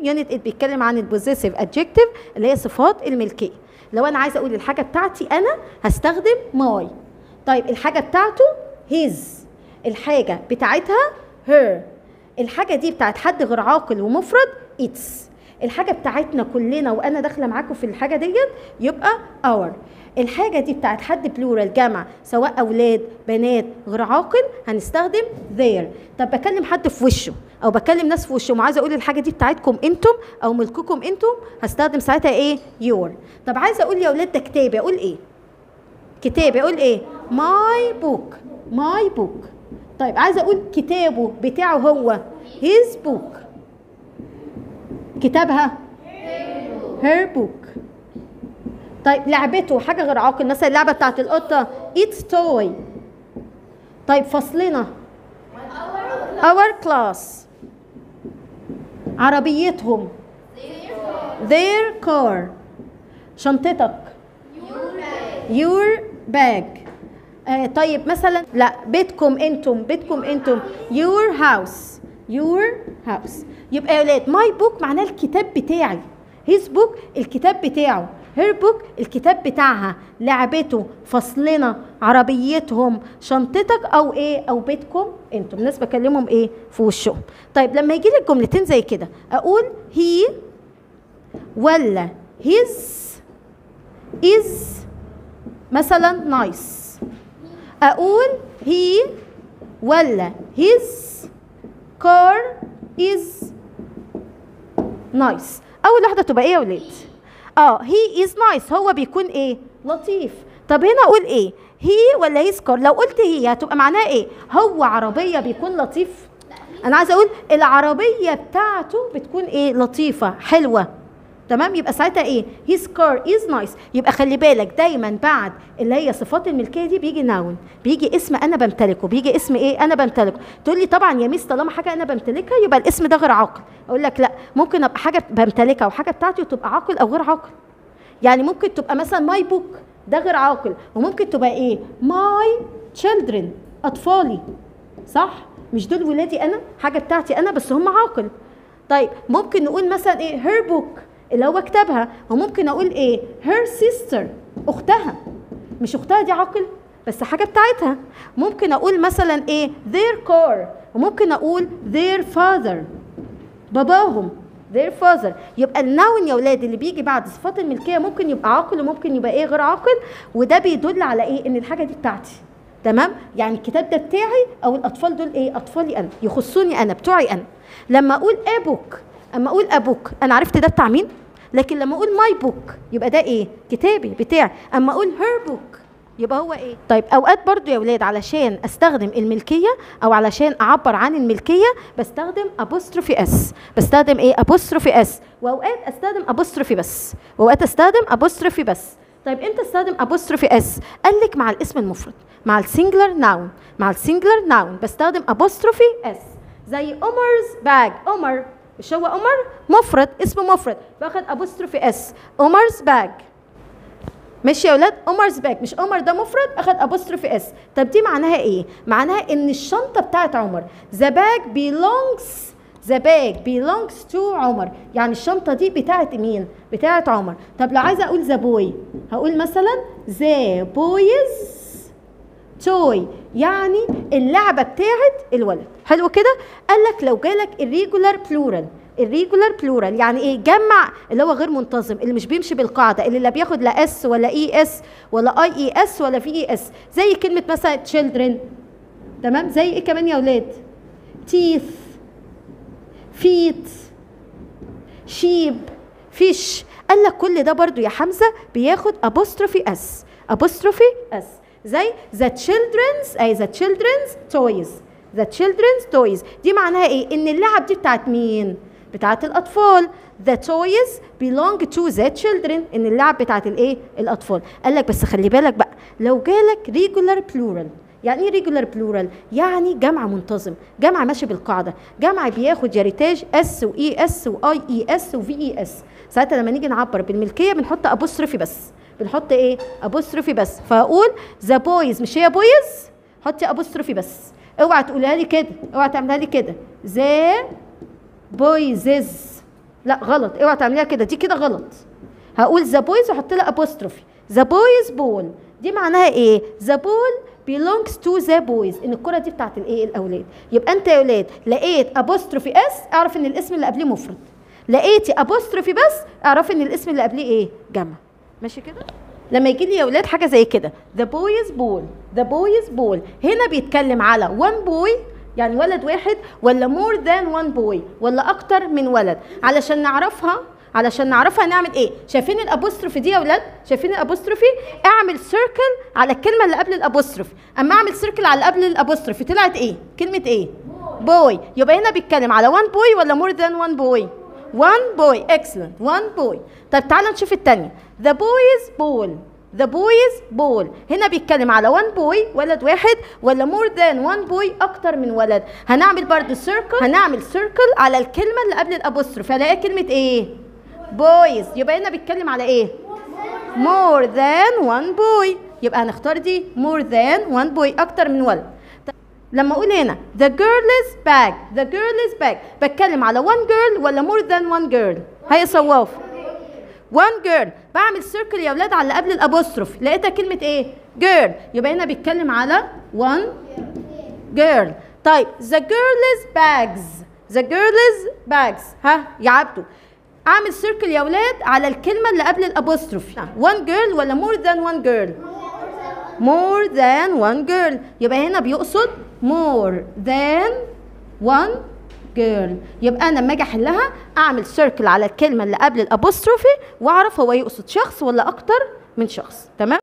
يونت 8 بيتكلم عن البوزيسيف ادجكتيف اللي هي صفات الملكيه لو انا عايزه اقول الحاجه بتاعتي انا هستخدم ماي طيب الحاجه بتاعته هيز الحاجه بتاعتها هير الحاجه دي بتاعت حد غير عاقل ومفرد اتس الحاجه بتاعتنا كلنا وانا داخله معاكم في الحاجه ديت يبقى اور الحاجه دي بتاعت حد بلورال جمع سواء اولاد بنات غير عاقل هنستخدم their طب بكلم حد في وشه او بكلم ناس في وشهم وعايزه اقول الحاجه دي بتاعتكم انتم او ملككم انتم هستخدم ساعتها ايه your طب عايزه اقول يا اولاد ده كتابي اقول ايه كتابي اقول ايه ماي بوك ماي بوك طيب عايزه اقول كتابه بتاعه هو his book كتابها her book طيب لعبته حاجه غير عاقل مثلا اللعبه بتاعت القطه its toy طيب فصلنا our class عربيتهم their car شنطتك your bag آه طيب مثلا لا بيتكم انتم بيتكم انتم your house your house يبقى يا ولاد ماي بوك معناه الكتاب بتاعي هيز بوك الكتاب بتاعه هير بوك الكتاب بتاعها لعبته فصلنا عربيتهم شنطتك او ايه او بيتكم انتم الناس بكلمهم ايه في وشهم طيب لما يجي لك جملتين زي كده اقول هي ولا هيز از مثلا نايس اقول هي ولا his car is nice اول واحده تبقى ايه يا ولاد اه he is nice هو بيكون ايه لطيف طب هنا اقول ايه هي ولا هيز كار لو قلت هي هتبقى معناها ايه هو عربيه بيكون لطيف انا عايزه اقول العربيه بتاعته بتكون ايه لطيفه حلوه تمام يبقى ساعتها ايه his car is nice يبقى خلي بالك دايما بعد اللي هي صفات الملكيه دي بيجي ناون بيجي اسم انا بمتلكه بيجي اسم ايه انا بمتلكه تقول لي طبعا يا ميس طالما حاجه انا بمتلكها يبقى الاسم ده غير عاقل اقول لك لا ممكن ابقى حاجه بمتلكها وحاجه بتاعتي وتبقى عاقل او غير عاقل يعني ممكن تبقى مثلا ماي بوك ده غير عاقل وممكن تبقى ايه ماي children اطفالي صح مش دول ولادي انا حاجه بتاعتي انا بس هم عاقل طيب ممكن نقول مثلا ايه her book اللي هو كتابها وممكن اقول ايه her sister اختها مش اختها دي عاقل بس حاجه بتاعتها ممكن اقول مثلا ايه their car وممكن اقول their father باباهم their father يبقى النون يا ولاد اللي بيجي بعد صفات الملكيه ممكن يبقى عاقل وممكن يبقى ايه غير عاقل وده بيدل على ايه ان الحاجه دي بتاعتي تمام يعني الكتاب ده بتاعي او الاطفال دول ايه اطفالي انا يخصوني انا بتوعي انا لما اقول ابوك اما اقول ابوك انا عرفت ده بتاع مين لكن لما اقول ماي بوك يبقى ده ايه كتابي بتاعي اما اقول هير بوك يبقى هو ايه طيب اوقات برضو يا ولاد علشان استخدم الملكيه او علشان اعبر عن الملكيه بستخدم ابوستروفي اس بستخدم ايه ابوستروفي اس واوقات استخدم ابوستروفي بس واوقات استخدم ابوستروفي بس طيب امتى استخدم ابوستروفي اس قال لك مع الاسم المفرد مع السنجلر ناون مع السنجلر ناون بستخدم ابوستروفي اس زي عمر's باج عمر مش هو عمر مفرد اسم مفرد باخد ابوستروفي اس عمر's باج ماشي يا اولاد عمر's باج مش عمر ده مفرد اخد ابوستروفي اس طب دي معناها ايه معناها ان الشنطه بتاعت عمر ذا باج belongs ذا باج belongs to عمر يعني الشنطه دي بتاعت مين بتاعت عمر طب لو عايزه اقول ذا بوي هقول مثلا ذا بويز توي يعني اللعبه بتاعت الولد حلو كده قال لك لو جالك الريجولار بلورال الريجولار بلورال يعني ايه جمع اللي هو غير منتظم اللي مش بيمشي بالقاعده اللي لا بياخد لا اس ولا اي اس ولا اي اي اس ولا في اي اس زي كلمه مثلا children تمام زي ايه كمان يا اولاد teeth feet sheep fish قال لك كل ده برضو يا حمزه بياخد apostrophe اس apostrophe اس زي the children's اي the children's toys the children's toys دي معناها ايه ان اللعب دي بتاعت مين بتاعت الاطفال the toys belong to the children ان اللعب بتاعت الايه الاطفال قال لك بس خلي بالك بقى لو جالك regular plural يعني ايه ريجولار بلورال يعني جمع منتظم جمع ماشي بالقاعده جمع بياخد يا ريتاج اس واي اس واي اي اس وفي اي اس ساعتها لما نيجي نعبر بالملكيه بنحط ابوستروفي بس بنحط ايه ابوستروفي بس فاقول ذا بويز مش هي بويز حطي ابوستروفي بس اوعى تقولها لي كده اوعى تعملها لي كده ذا بويزز لا غلط اوعى تعمليها كده دي كده غلط هقول ذا بويز واحط لها ابوستروفي ذا بويز بول دي معناها ايه ذا بول belongs to the boys ان الكره دي بتاعت الايه الاولاد يبقى انت يا اولاد لقيت ابوستروفي اس اعرف ان الاسم اللي قبليه مفرد لقيتي ابوستروفي بس اعرفي ان الاسم اللي قبليه ايه جمع ماشي كده لما يجي لي يا اولاد حاجه زي كده the boys ball the boys ball هنا بيتكلم على one boy يعني ولد واحد ولا more than one boy ولا اكتر من ولد علشان نعرفها علشان نعرفها نعمل ايه شايفين الابوستروفي دي يا اولاد شايفين الابوستروفي اعمل سيركل على الكلمه اللي قبل الابوستروفي اما اعمل سيركل على اللي قبل الابوستروفي طلعت ايه كلمه ايه بوي يبقى هنا بيتكلم على one boy ولا more than one boy one boy excellent one boy طب تعالى نشوف الثانيه the boys ball the boys ball هنا بيتكلم على one boy ولد واحد ولا more than one boy اكتر من ولد هنعمل برضو circle هنعمل circle على الكلمه اللي قبل الابوستروف هلاقي كلمه ايه boys يبقى هنا بيتكلم على ايه more than one boy يبقى هنختار دي more than one boy اكتر من ولد لما اقول هنا the girl is back the girl is back بتكلم على one girl ولا more than one girl هيا صواف one girl بعمل سيركل يا اولاد على اللي قبل الابوستروف لقيتها كلمه ايه girl يبقى هنا بيتكلم على one girl طيب the girl is bags the girl is bags ها يا عبدو اعمل سيركل يا اولاد على الكلمه اللي قبل الابوستروف one girl ولا more than one girl more than one girl يبقى هنا بيقصد more than one girl يبقى انا لما اجي احلها اعمل سيركل على الكلمه اللي قبل الابوستروفي واعرف هو يقصد شخص ولا اكتر من شخص تمام